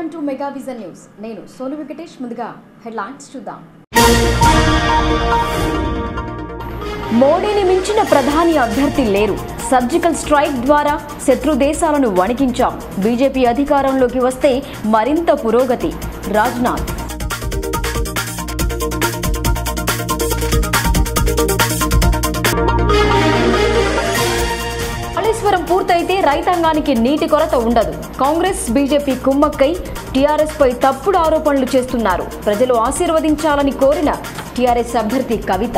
welcome to Mega Vision News నేను సోను వెంకటేష్ ముందుగా headlines చూద్దాం మోడీని మించిన ప్రధాని అభ్యర్థి లేరు సర్జికల్ స్ట్రైక్ ద్వారా శత్రు దేశాలను వణికించాం బీజేపీ అధికారంలోకి వస్తే మరింత పురోగతి రాజ్నాథ్ కాళేశ్వరం పూర్తయితే రైతాంగానికి నీటి కొరత ఉండదు కాంగ్రెస్ బీజేపీ కుమ్మక్కై టీఆర్ఎస్ పై తప్పుడు ఆరోపణలు చేస్తున్నారు ప్రజలు ఆశీర్వదించాలని కోరిన టీఆర్ఎస్ అభ్యర్థి కవిత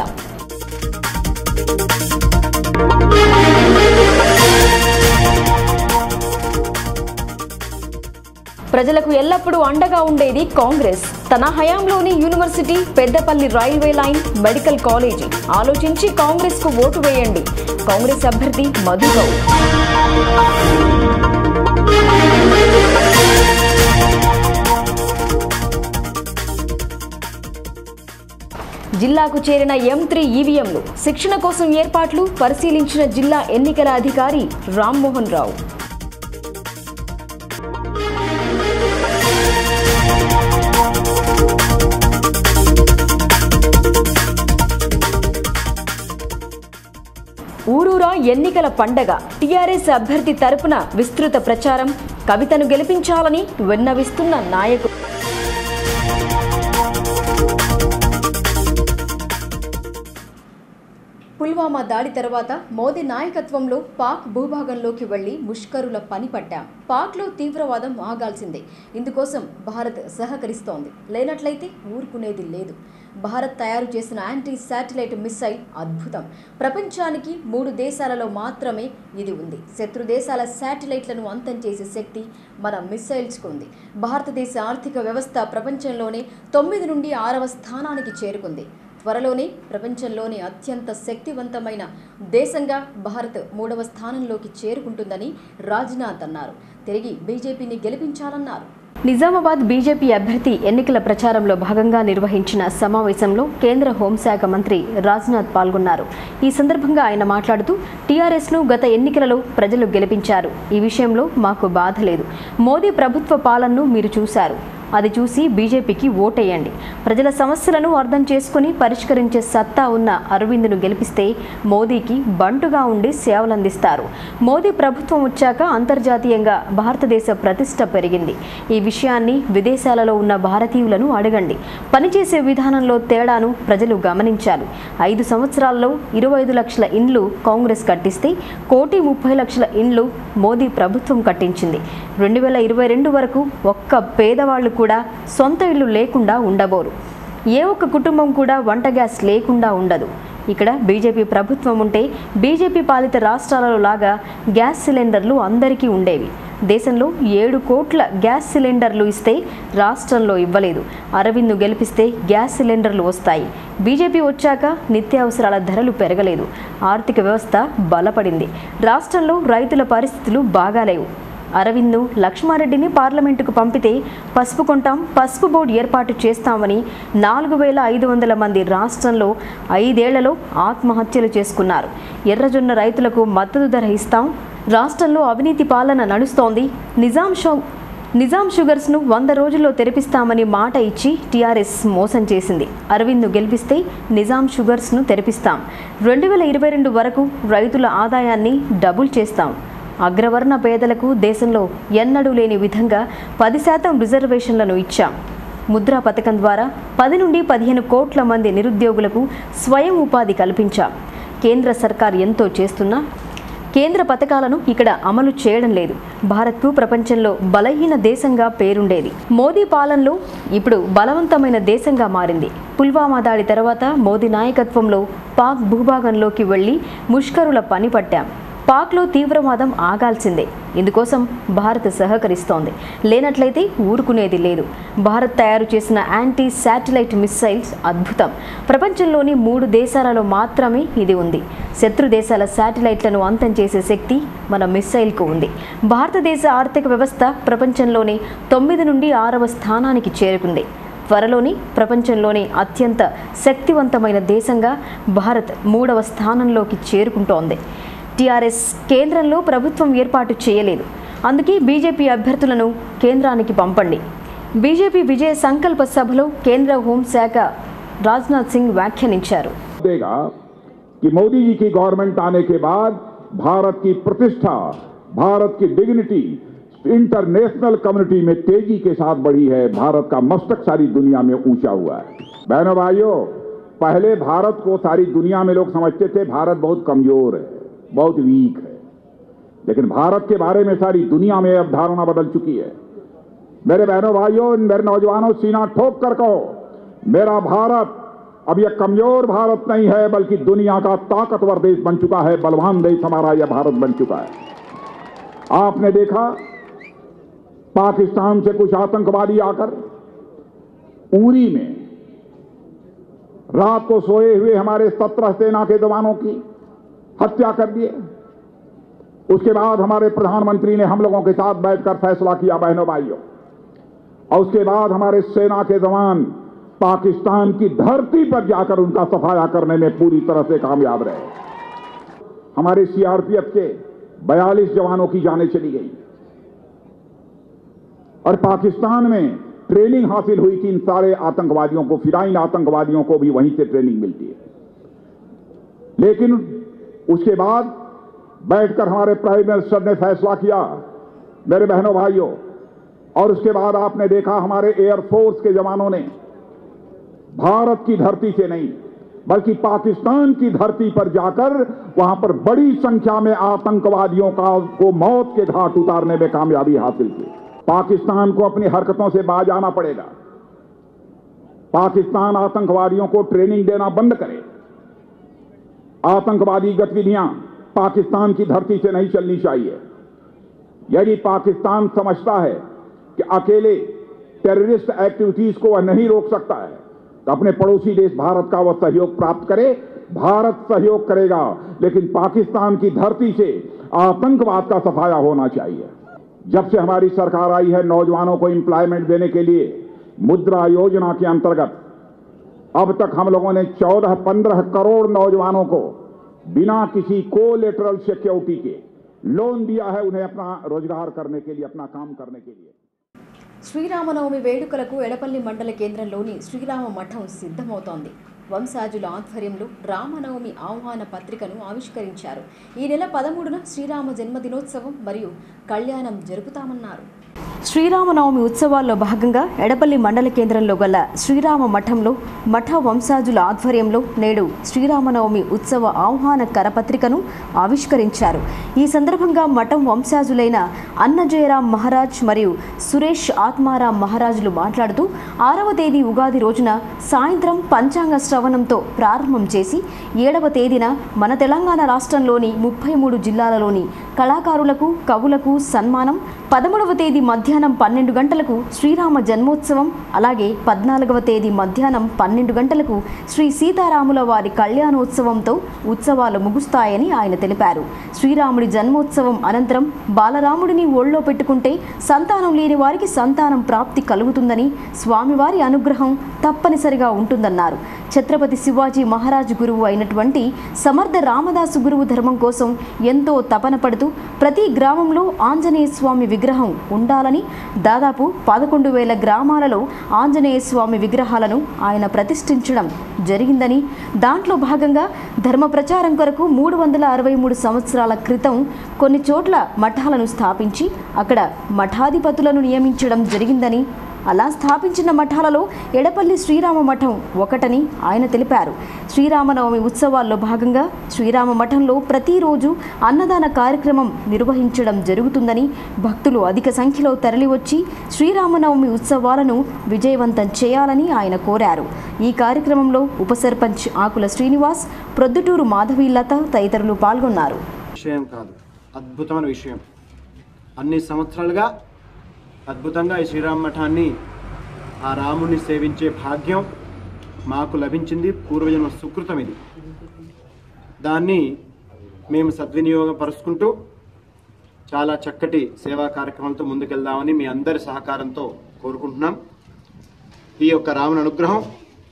ప్రజలకు ఎల్లప్పుడూ అండగా ఉండేది కాంగ్రెస్ తన హయాంలోని university Peddapalli railway line medical college ఆలోచించి కాంగ్రెస్ కు ఓటు వేయండి కాంగ్రెస్ అభ్యర్థి మధుగౌడ్ జిల్లాకు చేరిన ఎం త్రీ ఈవీఎంలు శిక్షణ కోసం ఏర్పాట్లు పరిశీలించిన జిల్లా ఎన్నికల అధికారి రామ్మోహన్ రావు ఊరూరా ఎన్నికల పండగ టీఆర్ఎస్ అభ్యర్థి తరపున విస్తృత ప్రచారం కవితను గెలిపించాలని విన్నవిస్తున్న నాయకుడు పుల్వామా దాడి తర్వాత మోదీ నాయకత్వంలో పాక్ భూభాగంలోకి వెళ్లి ముష్కరుల పని పట్టాం పాక్లో తీవ్రవాదం ఆగాల్సిందే ఇందుకోసం భారత్ సహకరిస్తోంది లేనట్లయితే ఊరుకునేది లేదు భారత్ తయారు చేసిన యాంటీ శాటిలైట్ మిస్సైల్ అద్భుతం ప్రపంచానికి మూడు దేశాలలో మాత్రమే ఇది ఉంది శత్రు దేశాల శాటిలైట్లను అంతం చేసే శక్తి మన మిస్సైల్స్కు ఉంది భారతదేశ ఆర్థిక వ్యవస్థ ప్రపంచంలోనే తొమ్మిది నుండి ఆరవ స్థానానికి చేరుకుంది త్వరలోనే ప్రపంచంలోని అత్యంత శక్తివంతమైన దేశంగా భారత్ మూడవ స్థానంలోకి చేరుకుంటుందని రాజ్నాథ్ అన్నారు తిరిగి బీజేపీని గెలిపించాలన్నారు నిజామాబాద్ బీజేపీ అభ్యర్థి ఎన్నికల ప్రచారంలో భాగంగా నిర్వహించిన సమావేశంలో కేంద్ర హోంశాఖ మంత్రి రాజ్నాథ్ పాల్గొన్నారు ఈ సందర్భంగా ఆయన మాట్లాడుతూ టీఆర్ఎస్ను గత ఎన్నికలలో ప్రజలు గెలిపించారు ఈ విషయంలో మాకు బాధ లేదు మోదీ ప్రభుత్వ పాలనను మీరు చూశారు అది చూసి బీజేపీకి ఓటేయండి ప్రజల సమస్యలను అర్థం చేసుకుని పరిష్కరించే సత్తా ఉన్న అరవింద్ను గెలిపిస్తే మోదీకి బంటుగా ఉండి సేవలందిస్తారు మోదీ ప్రభుత్వం వచ్చాక అంతర్జాతీయంగా భారతదేశ ప్రతిష్ట పెరిగింది ఈ విషయాన్ని విదేశాలలో ఉన్న భారతీయులను అడగండి పనిచేసే విధానంలో తేడాను ప్రజలు గమనించాలి ఐదు సంవత్సరాల్లో ఇరవై ఐదు లక్షల ఇండ్లు కాంగ్రెస్ కట్టిస్తే కోటి ముప్పై లక్షల ఇండ్లు మోదీ ప్రభుత్వం కట్టించింది రెండు వేల ఇరవై రెండు వరకు ఒక్క పేదవాళ్లు కూడా సొంత ఇల్లు లేకుండా ఉండబోరు ఏ ఒక్క కుటుంబం కూడా వంట గ్యాస్ లేకుండా ఉండదు ఇక్కడ బీజేపీ ప్రభుత్వం ఉంటే బీజేపీ పాలిత రాష్ట్రాలలో లాగా గ్యాస్ సిలిండర్లు అందరికీ ఉండేవి దేశంలో ఏడు కోట్ల గ్యాస్ సిలిండర్లు ఇస్తే రాష్ట్రంలో ఇవ్వలేదు అరవింద్ను గెలిపిస్తే గ్యాస్ సిలిండర్లు వస్తాయి బీజేపీ వచ్చాక నిత్యావసరాల ధరలు పెరగలేదు ఆర్థిక వ్యవస్థ బలపడింది రాష్ట్రంలో రైతుల పరిస్థితులు బాగాలేవు అరవింద్ను లక్ష్మారెడ్డిని పార్లమెంటుకు పంపితే పసుపు కొంటాం పసుపు బోర్డు ఏర్పాటు చేస్తామని నాలుగు వేల ఐదు వందల మంది రాష్ట్రంలో ఐదేళ్లలో ఆత్మహత్యలు చేసుకున్నారు ఎర్రజొన్న రైతులకు మద్దతు ధర ఇస్తాం రాష్ట్రంలో అవినీతి పాలన నడుస్తోంది నిజాం షో నిజాం షుగర్స్ను వంద రోజుల్లో తెరిపిస్తామని మాట ఇచ్చి టీఆర్ఎస్ మోసం చేసింది అరవింద్ను గెలిపిస్తే నిజాం షుగర్స్ను తెరిపిస్తాం రెండు వేల ఇరవై రెండు వరకు రైతుల ఆదాయాన్ని డబుల్ చేస్తాం అగ్రవర్ణ పేదలకు దేశంలో ఎన్నడూ లేని విధంగా పది శాతం రిజర్వేషన్లను ఇచ్చాం ముద్రా పథకం ద్వారా పది నుండి పదిహేను కోట్ల మంది నిరుద్యోగులకు స్వయం ఉపాధి కల్పించాం కేంద్ర సర్కార్ ఎంతో చేస్తున్నా కేంద్ర పథకాలను ఇక్కడ అమలు చేయడం లేదు భారత్కు ప్రపంచంలో బలహీన దేశంగా పేరుండేది మోదీ పాలనలో ఇప్పుడు బలవంతమైన దేశంగా మారింది పుల్వామా దాడి తర్వాత మోదీ నాయకత్వంలో పాక్ భూభాగంలోకి వెళ్లి ముష్కరుల పని పట్టాం పాక్లో తీవ్రవాదం ఆగాల్సిందే ఇందుకోసం భారత్ సహకరిస్తోంది లేనట్లయితే ఊరుకునేది లేదు భారత్ తయారు చేసిన యాంటీ శాటిలైట్ మిస్సైల్స్ అద్భుతం ప్రపంచంలోని మూడు దేశాలలో మాత్రమే ఇది ఉంది శత్రు దేశాల శాటిలైట్లను అంతం చేసే శక్తి మన మిస్సైల్కు ఉంది భారతదేశ ఆర్థిక వ్యవస్థ ప్రపంచంలోనే తొమ్మిది నుండి ఆరవ స్థానానికి చేరుకుంది త్వరలోని ప్రపంచంలోనే అత్యంత శక్తివంతమైన దేశంగా భారత్ మూడవ స్థానంలోకి చేరుకుంటోంది టీఆర్ఎస్ కేంద్రంలో ప్రభుత్వం ఏర్పాటు చేయలేదు అందుకే బీజేపీ అభ్యర్థులను కేంద్రానికి పంపండి బీజేపీ విజయ సంకల్ప సభలో కేంద్ర హోంశాఖ రాజ్నాథ్ సింగ్ వ్యాఖ్యానించారు देगा कि मोदी जी की गवर्नमेंट आने के बाद भारत की प्रतिष्ठा भारत की डिग्निटी इंटरनेशनल कम्युनिटी में तेजी के साथ बढ़ी है भारत का मस्तक सारी दुनिया में ऊंचा हुआ है बहनों भाइयों पहले भारत को सारी दुनिया में लोग समझते थे भारत बहुत कमजोर है बहुत वीक है लेकिन भारत के बारे में सारी दुनिया में अब धारणा बदल चुकी है मेरे बहनों भाइयों मेरे नौजवानों सीना ठोक कर कहो मेरा भारत अब यह कमजोर भारत नहीं है बल्कि दुनिया का ताकतवर देश बन चुका है बलवान देश हमारा यह भारत बन चुका है आपने देखा पाकिस्तान से कुछ आतंकवादी आकर उरी में रात को सोए हुए हमारे सत्रह सेना के जवानों की हत्या कर दिए उसके बाद हमारे प्रधानमंत्री ने हम लोगों के साथ बैठकर फैसला किया बहनों भाइयों और उसके बाद हमारे सेना के जवान पाकिस्तान की धरती पर जाकर उनका सफाया करने में पूरी तरह से कामयाब रहे हमारे सीआरपीएफ के 42 जवानों की जानें चली गई और पाकिस्तान में ट्रेनिंग हासिल हुई थी इन सारे आतंकवादियों को फिराइन आतंकवादियों को भी वहीं से ट्रेनिंग मिलती है लेकिन उसके बाद बैठकर हमारे प्राइम मिनिस्टर ने फैसला किया मेरे बहनों भाइयों और उसके बाद आपने देखा हमारे एयरफोर्स के जवानों ने भारत की धरती से नहीं बल्कि पाकिस्तान की धरती पर जाकर वहां पर बड़ी संख्या में आतंकवादियों का को मौत के घाट उतारने में कामयाबी हासिल की पाकिस्तान को अपनी हरकतों से बाज आना पड़ेगा पाकिस्तान आतंकवादियों को ट्रेनिंग देना बंद करे आतंकवादी गतिविधियां पाकिस्तान की धरती से नहीं चलनी चाहिए यदि पाकिस्तान समझता है कि अकेले टेररिस्ट एक्टिविटीज को वह नहीं रोक सकता है तो अपने पड़ोसी देश भारत का वह सहयोग प्राप्त करे भारत सहयोग करेगा लेकिन पाकिस्तान की धरती से आतंकवाद का सफाया होना चाहिए जब से हमारी सरकार आई है नौजवानों को एम्प्लॉयमेंट देने के लिए मुद्रा योजना के अंतर्गत अब तक हम लोगों ने 14-15 करोड़ नौजवानों को बिना किसी कोलेटरल सिक्योरिटी के लोन दिया है उन्हें अपना रोजगार करने के लिए अपना काम करने के लिए శ్రీరామనవమి వేడుకలకు ఎడపల్లి మండల కేంద్రంలోని శ్రీరామ మఠం సిద్ధమవుతోంది వంశాజుల ఆధ్వర్యంలో రామనవమి ఆహ్వాన పత్రికను ఆవిష్కరించారు ఈ నెల పదమూడున శ్రీరామ జన్మదినోత్సవం మరియు కళ్యాణం జరుపుతామన్నారు శ్రీరామనవమి ఉత్సవాల్లో భాగంగా ఎడపల్లి మండల కేంద్రంలో గల శ్రీరామ మఠంలో మఠ వంశాజుల ఆధ్వర్యంలో నేడు శ్రీరామనవమి ఉత్సవ ఆహ్వాన కరపత్రికను ఆవిష్కరించారు ఈ సందర్భంగా మఠం వంశాజులైన అన్నజయరాం మహారాజ్ మరియు సురేష్ ఆత్మారాం మహారాజులు మాట్లాడుతూ ఆరవ తేదీ ఉగాది రోజున సాయంత్రం పంచాంగ శ్రవణంతో ప్రారంభం చేసి ఏడవ తేదీన మన తెలంగాణ రాష్ట్రంలోని ముప్పై మూడు జిల్లాలలోని కళాకారులకు కవులకు సన్మానం పదమూడవ తేదీ మధ్యాహ్నం పన్నెండు గంటలకు శ్రీరామ జన్మోత్సవం అలాగే పద్నాలుగవ తేదీ మధ్యాహ్నం పన్నెండు గంటలకు శ్రీ సీతారాముల వారి కళ్యాణోత్సవంతో ఉత్సవాలు ముగుస్తాయని ఆయన తెలిపారు శ్రీరాముడి జన్మోత్సవం అనంతరం బాలరాముడిని ఒళ్ళో పెట్టుకుంటే సంతానం లేని వారికి సంతానం ప్రాప్తి కలుగుతుందని స్వామివారి అనుగ్రహం తప్పనిసరిగా ఉంటుందన్నారు ఛత్రపతి శివాజీ మహారాజ్ గురువు అయినటువంటి సమర్థ రామదాసు గురువు ధర్మం కోసం ఎంతో తపన పడుతూ ప్రతి గ్రామంలో ఆంజనేయ స్వామి విగ్రహం ఉండాలని దాదాపు పదకొండు వేల గ్రామాలలో ఆంజనేయ స్వామి విగ్రహాలను ఆయన ప్రతిష్ఠించడం జరిగిందని దాంట్లో భాగంగా ధర్మ ప్రచారం కొరకు మూడు వందల అరవై మూడు సంవత్సరాల క్రితం కొన్ని చోట్ల మఠాలను స్థాపించి అక్కడ మఠాధిపతులను నియమించడం జరిగిందని అలా స్థాపించిన మఠాలలో ఎడపల్లి శ్రీరామ మఠం ఒకటని ఆయన తెలిపారు శ్రీరామనవమి ఉత్సవాల్లో భాగంగా శ్రీరామ మఠంలో ప్రతిరోజు అన్నదాన కార్యక్రమం నిర్వహించడం జరుగుతుందని భక్తులు అధిక సంఖ్యలో తరలివచ్చి శ్రీరామనవమి ఉత్సవాలను విజయవంతం చేయాలని ఆయన కోరారు ఈ కార్యక్రమంలో ఉప సర్పంచ్ ఆకుల శ్రీనివాస్ ప్రొద్దుటూరు మాధవీలత తదితరులు పాల్గొన్నారు విషయం కాదు అద్భుతమైన విషయం అన్ని సంవత్సరాలుగా అద్భుతంగా ఈ శ్రీరామ మఠాన్ని ఆ రాముని సేవించే భాగ్యం మాకు లభించింది పూర్వజన్మ సుకృతం ఇది దాన్ని మేము సద్వినియోగపరుచుకుంటూ చాలా చక్కటి సేవా కార్యక్రమాలతో ముందుకెళ్దామని మీ అందరి సహకారంతో కోరుకుంటున్నాం ఈ యొక్క రాముని అనుగ్రహం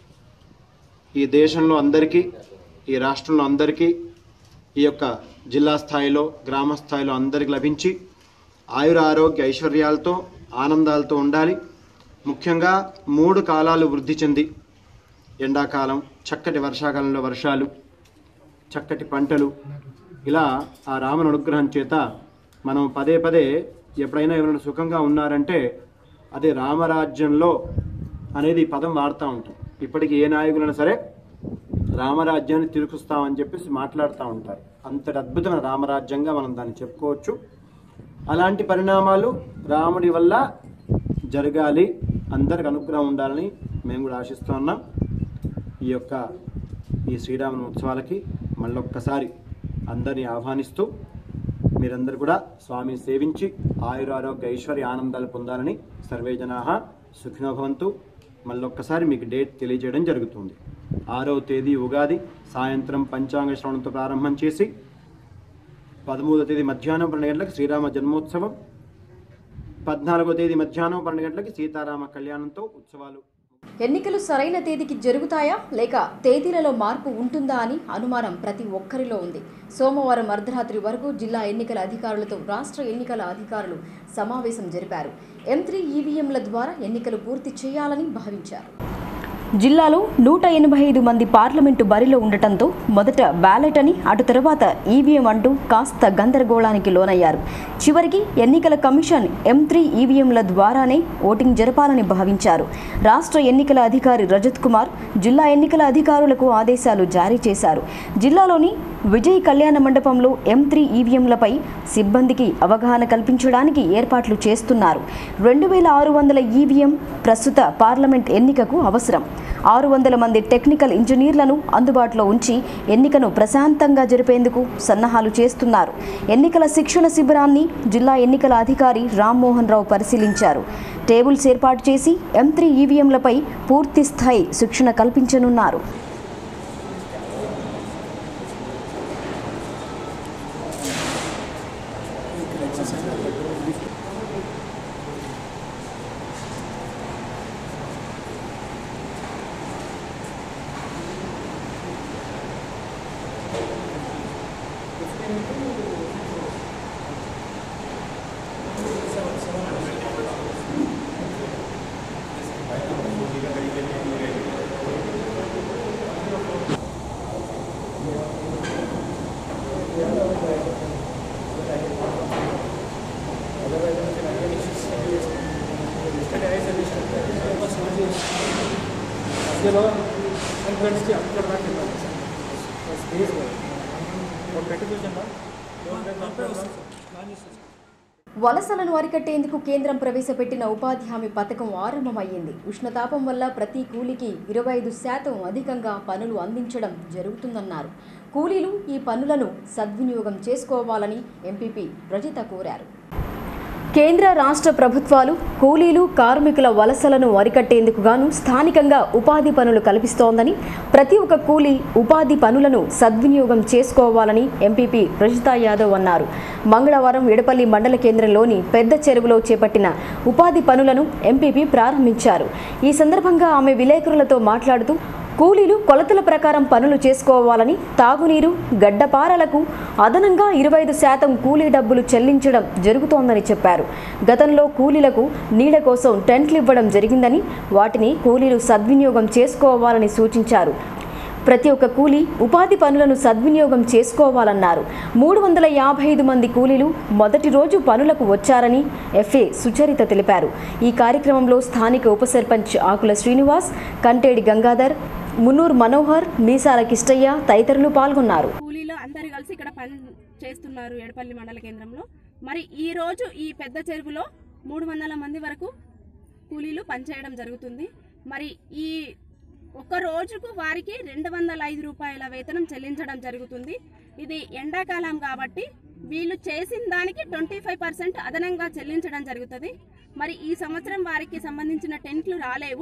ఈ దేశంలో అందరికీ ఈ రాష్ట్రంలో అందరికీ ఈ యొక్క జిల్లా స్థాయిలో గ్రామ స్థాయిలో అందరికి లభించి ఆయుర ఆరోగ్య ఐశ్వర్యాలతో ఆనందాలతో ఉండాలి ముఖ్యంగా మూడు కాలాలు వృద్ధి చెంది ఎండాకాలం చక్కటి వర్షాకాలంలో వర్షాలు చక్కటి పంటలు ఇలా ఆ రాముని అనుగ్రహం చేత మనం పదే పదే ఎప్పుడైనా ఎవరైనా సుఖంగా ఉన్నారంటే అదే రామరాజ్యంలో అనేది ఈ పదం వాడుతూ ఉంటాం ఇప్పటికి ఏ నాయకులైనా సరే రామరాజ్యాన్ని తిరుగుస్తామని చెప్పేసి మాట్లాడుతూ ఉంటారు అంతటి అద్భుతమైన రామరాజ్యంగా మనం దాన్ని చెప్పుకోవచ్చు అలాంటి పరిణామాలు రాముడి వల్ల జరగాలి అందరికి అనుగ్రహం ఉండాలని మేము కూడా ఆశిస్తూ ఉన్నాం ఈ యొక్క ఈ శ్రీరామ ఉత్సవాలకి మళ్ళొక్కసారి అందరినీ ఆహ్వానిస్తూ మీరందరూ కూడా స్వామిని సేవించి ఆయురారోగ్య ఐశ్వర్య ఆనందాలు పొందాలని సర్వే జనా సుఖినో భవంతు మళ్ళొక్కసారి మీకు డేట్ తెలియజేయడం జరుగుతుంది ఆరవ తేదీ ఉగాది సాయంత్రం పంచాంగ శ్రవణంతో ప్రారంభం చేసి పదమూడవ తేదీ మధ్యాహ్నం పన్నెండు గంటలకు శ్రీరామ జన్మోత్సవం పద్నాలుగో తేదీ మధ్యాహ్నం పన్నెండు గంటలకి సీతారామ కళ్యాణంతో ఉత్సవాలు ఎన్నికలు సరైన తేదీకి జరుగుతాయా లేక తేదీలలో మార్పు ఉంటుందా అని అనుమానం ప్రతి ఒక్కరిలో ఉంది సోమవారం అర్ధరాత్రి వరకు జిల్లా ఎన్నికల అధికారులతో రాష్ట్ర ఎన్నికల అధికారులు సమావేశం జరిపారు ఎం త్రీ ఈవీఎంల ద్వారా ఎన్నికలు పూర్తి చేయాలని భావించారు జిల్లాలో నూట ఎనభై ఐదు మంది పార్లమెంటు బరిలో ఉండటంతో మొదట బ్యాలెట్ అని అటు తర్వాత ఈవీఎం అంటూ కాస్త గందరగోళానికి లోనయ్యారు చివరికి ఎన్నికల కమిషన్ ఎం త్రీ ఈవీఎంల ద్వారానే ఓటింగ్ జరపాలని భావించారు రాష్ట్ర ఎన్నికల అధికారి రజత్ కుమార్ జిల్లా ఎన్నికల అధికారులకు ఆదేశాలు జారీ చేశారు జిల్లాలోని విజయ్ కళ్యాణ మండపంలో ఎం త్రీ ఈవీఎంలపై సిబ్బందికి అవగాహన కల్పించడానికి ఏర్పాట్లు చేస్తున్నారు రెండు వేల ఆరు వందల ఈవీఎం ప్రస్తుత పార్లమెంట్ ఎన్నికకు అవసరం ఆరు వందల మంది టెక్నికల్ ఇంజనీర్లను అందుబాటులో ఉంచి ఎన్నికను ప్రశాంతంగా జరిపేందుకు సన్నాహాలు చేస్తున్నారు ఎన్నికల శిక్షణ శిబిరాన్ని జిల్లా ఎన్నికల అధికారి రామ్మోహన్ రావు పరిశీలించారు టేబుల్స్ ఏర్పాటు చేసి ఎం త్రీ ఈవీఎంలపై పూర్తి స్థాయి శిక్షణ కల్పించనున్నారు మధ్యలో ఎంట్రన్స్కి అక్కడ దాకా వెళ్ళాలి సార్ స్పేస్ ఒక పెట్టి కూర్చుందా వలసలను అరికట్టేందుకు కేంద్రం ప్రవేశపెట్టిన ఉపాధి హామీ పథకం ఆరంభమయ్యింది ఉష్ణతాపం వల్ల ప్రతి కూలీకి ఇరవై ఐదు శాతం అధికంగా పనులు అందించడం జరుగుతుందన్నారు కూలీలు ఈ పనులను సద్వినియోగం చేసుకోవాలని ఎంపీపీ రజిత కోరారు కేంద్ర రాష్ట్ర ప్రభుత్వాలు కూలీలు కార్మికుల వలసలను అరికట్టేందుకు గాను స్థానికంగా ఉపాధి పనులు కల్పిస్తోందని ప్రతి ఒక్క కూలీ ఉపాధి పనులను సద్వినియోగం చేసుకోవాలని ఎంపీపీ రజితా యాదవ్ అన్నారు మంగళవారం ఎడపల్లి మండల కేంద్రంలోని పెద్ద చెరువులో చేపట్టిన ఉపాధి పనులను ఎంపీపీ ప్రారంభించారు ఈ సందర్భంగా ఆమె విలేకరులతో మాట్లాడుతూ కూలీలు కొలతల ప్రకారం పనులు చేసుకోవాలని తాగునీరు గడ్డపారలకు అదనంగా ఇరవై ఐదు శాతం కూలీ డబ్బులు చెల్లించడం జరుగుతోందని చెప్పారు గతంలో కూలీలకు నీడ కోసం టెంట్లు ఇవ్వడం జరిగిందని వాటిని కూలీలు సద్వినియోగం చేసుకోవాలని సూచించారు ప్రతి ఒక్క కూలీ ఉపాధి పనులను సద్వినియోగం చేసుకోవాలన్నారు మూడు వందల యాభై ఐదు మంది కూలీలు మొదటి రోజు పనులకు వచ్చారని ఎఫ్ఏ సుచరిత తెలిపారు ఈ కార్యక్రమంలో స్థానిక ఉప సర్పంచ్ ఆకుల శ్రీనివాస్ కంటేడి గంగాధర్ మున్నూర్ మనోహర్ మీసాల కిష్టయ్య తదితరులు పాల్గొన్నారు కూలీలు అందరు కలిసి ఇక్కడ పని చేస్తున్నారు ఎడపల్లి మండల కేంద్రంలో మరి ఈ రోజు ఈ పెద్ద చెరువులో మూడు వందల మంది వరకు కూలీలు పనిచేయడం జరుగుతుంది మరి ఈ ఒక రోజుకు వారికి రెండు వందల ఐదు రూపాయల వేతనం చెల్లించడం జరుగుతుంది ఇది ఎండాకాలం కాబట్టి వీళ్ళు చేసిన దానికి ట్వంటీ ఫైవ్ పర్సెంట్ అదనంగా చెల్లించడం జరుగుతుంది మరి ఈ సంవత్సరం వారికి సంబంధించిన టెంట్లు రాలేవు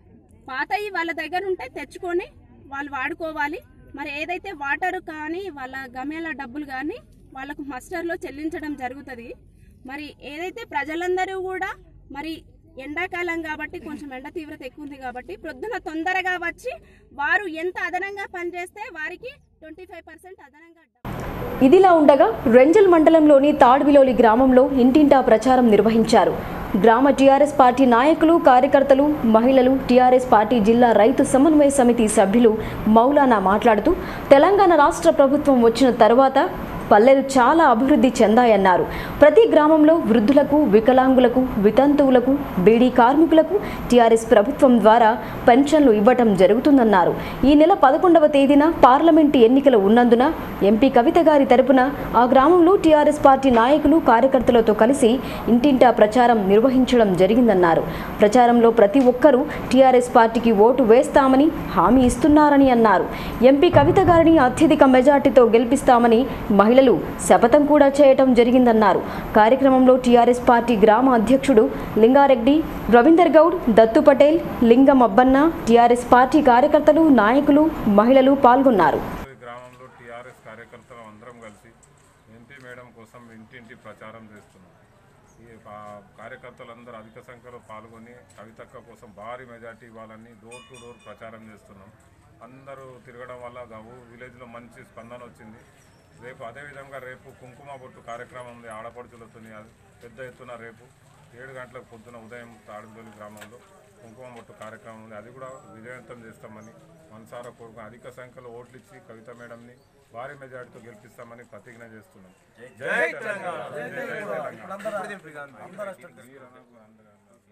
పాతవి వాళ్ళ దగ్గర ఉంటే తెచ్చుకొని వాళ్ళు వాడుకోవాలి మరి ఏదైతే వాటర్ కానీ వాళ్ళ గమ్యాల డబ్బులు కానీ వాళ్ళకు మస్టర్లో చెల్లించడం జరుగుతుంది మరి ఏదైతే ప్రజలందరూ కూడా మరి ఎండాకాలం కాబట్టి కొంచెం ఎండ తీవ్రత ఎక్కువ ఉంది కాబట్టి ప్రొద్దున తొందరగా వచ్చి వారు ఎంత అదనంగా పనిచేస్తే వారికి ట్వంటీ ఫైవ్ పర్సెంట్ అదనంగా ఇదిలా ఉండగా రెంజల్ మండలంలోని తాడ్విలోలి గ్రామంలో ఇంటింటా ప్రచారం నిర్వహించారు గ్రామ టీఆర్ఎస్ పార్టీ నాయకులు కార్యకర్తలు మహిళలు టీఆర్ఎస్ పార్టీ జిల్లా రైతు సమన్వయ సమితి సభ్యులు మౌలానా మాట్లాడుతూ తెలంగాణ రాష్ట్ర ప్రభుత్వం వచ్చిన తర్వాత పల్లెలు చాలా అభివృద్ధి చెందాయన్నారు ప్రతి గ్రామంలో వృద్ధులకు వికలాంగులకు వితంతువులకు బీడీ కార్మికులకు టీఆర్ఎస్ ప్రభుత్వం ద్వారా పెన్షన్లు ఇవ్వటం జరుగుతుందన్నారు ఈ నెల పదకొండవ తేదీన పార్లమెంటు ఎన్నికలు ఉన్నందున ఎంపీ కవిత గారి తరపున ఆ గ్రామంలో టీఆర్ఎస్ పార్టీ నాయకులు కార్యకర్తలతో కలిసి ఇంటింటా ప్రచారం నిర్వహించడం జరిగిందన్నారు ప్రచారంలో ప్రతి ఒక్కరూ టీఆర్ఎస్ పార్టీకి ఓటు వేస్తామని హామీ ఇస్తున్నారని అన్నారు ఎంపీ కవిత గారిని అత్యధిక మెజార్టీతో గెలిపిస్తామని మహిళలు శపథం కూడా చేయటం జరిగిందన్నారు కార్యక్రమంలో టీఆర్ఎస్ పార్టీ గ్రామ అధ్యక్షుడు లింగారెడ్డి రవీందర్ గౌడ్ దత్తు పటేల్ లింగం అబ్బన్న టీఆర్ఎస్ పార్టీ కార్యకర్తలు నాయకులు మహిళలు పాల్గొన్నారు ఈ గ్రామంలో టీఆర్ఎస్ కార్యకర్తలు అందరం కలిసి ఎంపీ మేడం కోసం ఇంటింటి ప్రచారం చేస్తున్నాం ఈ పా- కార్యకర్తలందరూ అధిక సంఖ్యలో పాల్గొని కవితక్క కోసం భారీ మెజార్టీ ఇవ్వాలని డోర్ టు డోర్ ప్రచారం చేస్తున్నాం అందరూ తిరగడం వల్ల గవు విలేజ్లో మంచి స్పందన వచ్చింది రేపు అదేవిధంగా రేపు కుంకుమ బొట్టు కార్యక్రమం ఉంది ఆడపడుచులతో పెద్ద ఎత్తున రేపు ఏడు గంటలకు పొద్దున ఉదయం తాడుదొలి గ్రామంలో కుంకుమ బొట్టు కార్యక్రమం ఉంది అది కూడా విజయవంతం చేస్తామని మనసారా కోరుకు అధిక సంఖ్యలో ఓట్లు ఇచ్చి కవిత మేడంని భారీ మెజార్టీతో గెలిపిస్తామని ప్రతిజ్ఞ చేస్తున్నాం జై తెలంగాణ జై తెలంగాణ